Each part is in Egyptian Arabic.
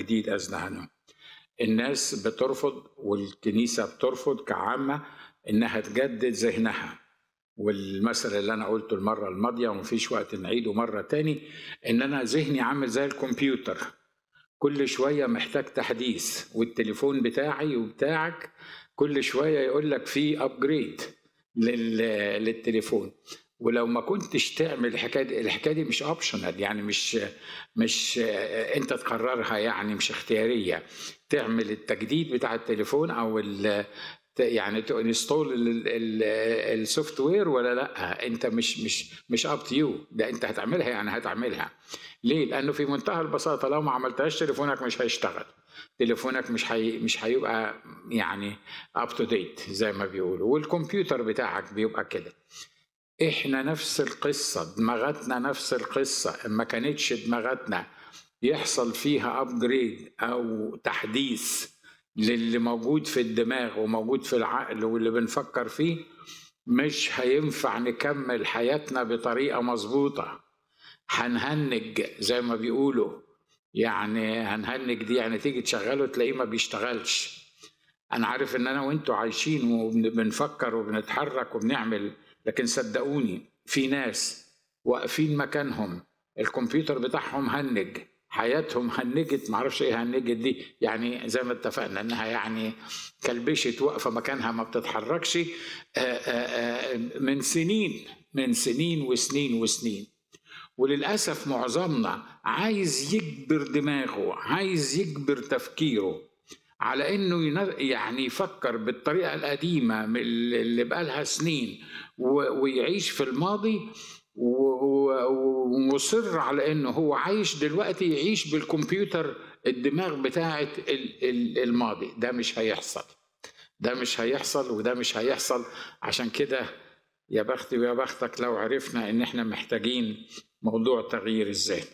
تجديد أذهانهم الناس بترفض والكنيسة بترفض كعامة إنها تجدد ذهنها والمثل اللي أنا قلته المرة الماضية ومفيش وقت نعيده مرة تاني إن أنا ذهني عامل زي الكمبيوتر كل شوية محتاج تحديث والتليفون بتاعي وبتاعك كل شوية يقول لك في أبجريد للتليفون ولو ما كنتش تعمل الحكايه دي الحكايه دي مش اوبشنال يعني مش مش انت تقررها يعني مش اختياريه تعمل التجديد بتاع التليفون او ال يعني تنستول السوفت وير ولا لا انت مش مش مش اب تو يو ده انت هتعملها يعني هتعملها ليه لانه في منتهى البساطه لو ما عملتهاش تليفونك مش هيشتغل تليفونك مش هي مش هيبقى يعني اب تو ديت زي ما بيقولوا والكمبيوتر بتاعك بيبقى كده احنا نفس القصه دماغاتنا نفس القصه ما كانتش دماغاتنا يحصل فيها ابجريد او تحديث للي موجود في الدماغ وموجود في العقل واللي بنفكر فيه مش هينفع نكمل حياتنا بطريقه مظبوطه هنهنج زي ما بيقولوا يعني هنهنج دي يعني تيجي تشغله تلاقيه ما بيشتغلش انا عارف ان انا وانتوا عايشين وبنفكر وبنتحرك وبنعمل لكن صدقوني في ناس واقفين مكانهم الكمبيوتر بتاعهم هنج حياتهم هنجت معرفش ايه هنجت دي يعني زي ما اتفقنا انها يعني كلبشت واقفه مكانها ما بتتحركش من سنين من سنين وسنين وسنين وللاسف معظمنا عايز يجبر دماغه عايز يجبر تفكيره على انه يعني يفكر بالطريقه القديمه اللي بقالها سنين ويعيش في الماضي ومصر على انه هو عايش دلوقتي يعيش بالكمبيوتر الدماغ بتاعه الماضي ده مش هيحصل ده مش هيحصل وده مش هيحصل عشان كده يا بختي ويا بختك لو عرفنا ان احنا محتاجين موضوع تغيير الذهن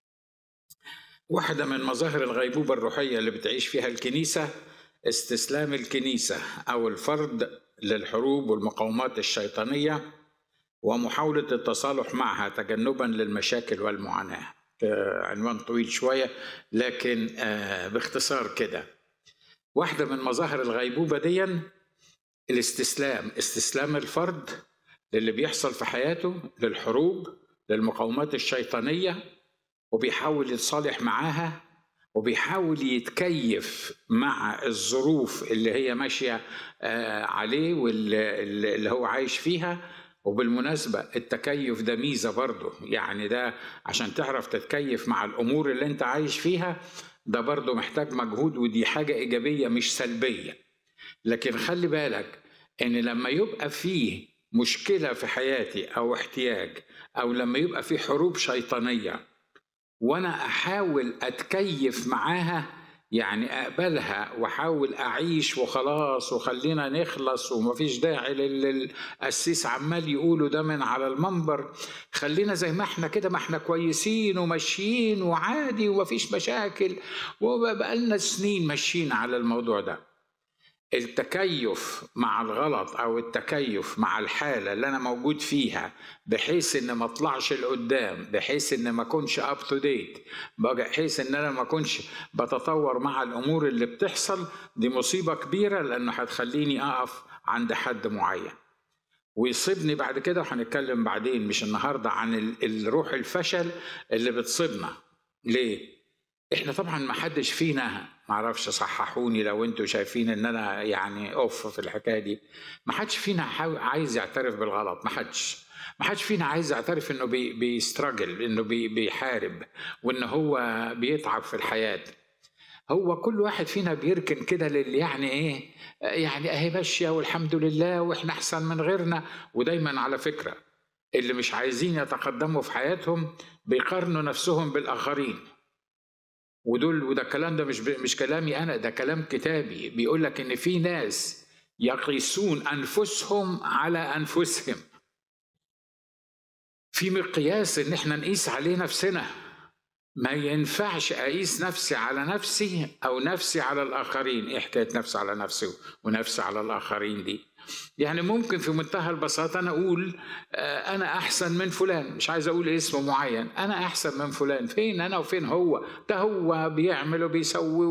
واحدة من مظاهر الغيبوبة الروحية اللي بتعيش فيها الكنيسة استسلام الكنيسة أو الفرد للحروب والمقاومات الشيطانية ومحاولة التصالح معها تجنبا للمشاكل والمعاناة عنوان طويل شوية لكن باختصار كده واحدة من مظاهر الغيبوبة دي الاستسلام استسلام الفرد للي بيحصل في حياته للحروب للمقاومات الشيطانية وبيحاول يتصالح معاها وبيحاول يتكيف مع الظروف اللي هي ماشية عليه واللي هو عايش فيها وبالمناسبة التكيف ده ميزة برضه يعني ده عشان تعرف تتكيف مع الأمور اللي أنت عايش فيها ده برضه محتاج مجهود ودي حاجة إيجابية مش سلبية لكن خلي بالك إن لما يبقى فيه مشكلة في حياتي أو احتياج أو لما يبقى فيه حروب شيطانية وانا احاول اتكيف معاها يعني اقبلها واحاول اعيش وخلاص وخلينا نخلص ومفيش داعي للقسيس عمال يقولوا ده من على المنبر خلينا زي ما احنا كده ما احنا كويسين وماشيين وعادي ومفيش مشاكل وبقالنا سنين ماشيين على الموضوع ده التكيف مع الغلط او التكيف مع الحاله اللي انا موجود فيها بحيث ان ما اطلعش لقدام بحيث ان ما اكونش اب تو ديت بحيث ان انا ما اكونش بتطور مع الامور اللي بتحصل دي مصيبه كبيره لانه هتخليني اقف عند حد معين ويصيبني بعد كده وهنتكلم بعدين مش النهارده عن الروح الفشل اللي بتصيبنا ليه احنا طبعا ما حدش فينا معرفش صححوني لو انتوا شايفين ان انا يعني اوف في الحكايه دي ما حدش فينا عايز يعترف بالغلط ما حدش ما حدش فينا عايز يعترف انه بي بيستراجل انه بي بيحارب وان هو بيتعب في الحياه هو كل واحد فينا بيركن كده للي يعني ايه يعني اهي ماشيه والحمد لله واحنا احسن من غيرنا ودايما على فكره اللي مش عايزين يتقدموا في حياتهم بيقارنوا نفسهم بالاخرين ودول وده الكلام ده مش مش كلامي انا ده كلام كتابي بيقول لك ان في ناس يقيسون انفسهم على انفسهم في مقياس ان احنا نقيس عليه نفسنا ما ينفعش اقيس نفسي على نفسي او نفسي على الاخرين ايه حكايه نفسي على نفسي ونفسي على الاخرين دي يعني ممكن في منتهى البساطة أنا أقول آه، أنا أحسن من فلان مش عايز أقول اسم معين أنا أحسن من فلان فين أنا وفين هو ده هو بيعمل وبيسوي